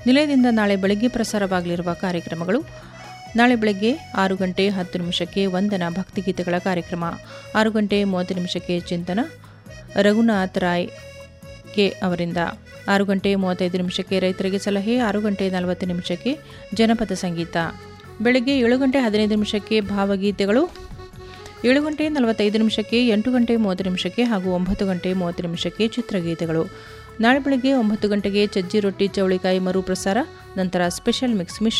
ನಿಲಯದಿಂದ ನಾಳೆ ಬೆಳಗ್ಗೆ ಪ್ರಸಾರವಾಗಲಿರುವ ಕಾರ್ಯಕ್ರಮಗಳು ನಾಳೆ ಬೆಳಗ್ಗೆ ಆರು ಗಂಟೆ ಹತ್ತು ನಿಮಿಷಕ್ಕೆ ವಂದನ ಭಕ್ತಿಗೀತೆಗಳ ಕಾರ್ಯಕ್ರಮ ಆರು ಗಂಟೆ ಮೂವತ್ತು ನಿಮಿಷಕ್ಕೆ ಚಿಂತನ ರಘುನಾಥ್ ರಾಯ್ ಕೆ ಅವರಿಂದ ಆರು ಗಂಟೆ ಮೂವತ್ತೈದು ನಿಮಿಷಕ್ಕೆ ರೈತರಿಗೆ ಸಲಹೆ ಆರು ಗಂಟೆ ನಲವತ್ತು ನಿಮಿಷಕ್ಕೆ ಜನಪದ ಸಂಗೀತ ಬೆಳಗ್ಗೆ ಏಳು ಗಂಟೆ ಹದಿನೈದು ನಿಮಿಷಕ್ಕೆ ಭಾವಗೀತೆಗಳು ಏಳು ಗಂಟೆ ನಲವತ್ತೈದು ನಿಮಿಷಕ್ಕೆ ಎಂಟು ಗಂಟೆ ಮೂವತ್ತು ನಿಮಿಷಕ್ಕೆ ಹಾಗೂ ಒಂಬತ್ತು ಗಂಟೆ ಮೂವತ್ತು ನಿಮಿಷಕ್ಕೆ ಚಿತ್ರಗೀತೆಗಳು ನಾಳೆ ಬೆಳಗ್ಗೆ ಒಂಬತ್ತು ಗಂಟೆಗೆ ಚಜ್ಜಿ ರೊಟ್ಟಿ ಚೌಳಿಕಾಯಿ ಮರುಪ್ರಸಾರ ನಂತರ ಸ್ಪೆಷಲ್ ಮಿಕ್ಸ್ ಮಿಶ್ರ